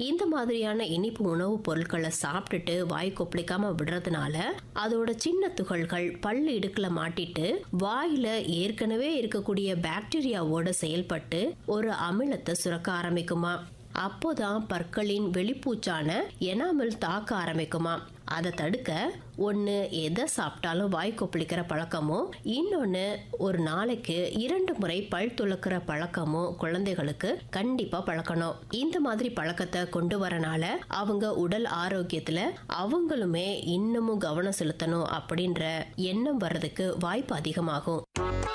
இந்த மாதிரியான இனிப்பு உணவுப் பொருட்களை சாப்பிட்டுட்டு வாய் கொப்பளிக்காம விடுறதுனால அதோட சின்ன துகள்கள் பல்லு இடுக்குல மாட்டிட்டு வாயில ஏற்கனவே இருக்கக்கூடிய பாக்டீரியாவோட செயல்பட்டு ஒரு அமிலத்தை சுரக்க ஆரம்பிக்குமா அப்போதான் பற்களின் வெளிப்பூச்சான எனாமல் தாக்க ஆரம்பிக்குமா அதை தடுக்க ஒன்று எதை சாப்பிட்டாலும் வாய் கொப்பளிக்கிற பழக்கமோ இன்னொன்று ஒரு நாளைக்கு இரண்டு முறை பல் துளக்கிற பழக்கமோ குழந்தைகளுக்கு கண்டிப்பாக பழக்கணும் இந்த மாதிரி பழக்கத்தை கொண்டு வரனால அவங்க உடல் ஆரோக்கியத்தில் அவங்களுமே இன்னமும் கவனம் செலுத்தணும் அப்படின்ற எண்ணம் வர்றதுக்கு வாய்ப்பு அதிகமாகும்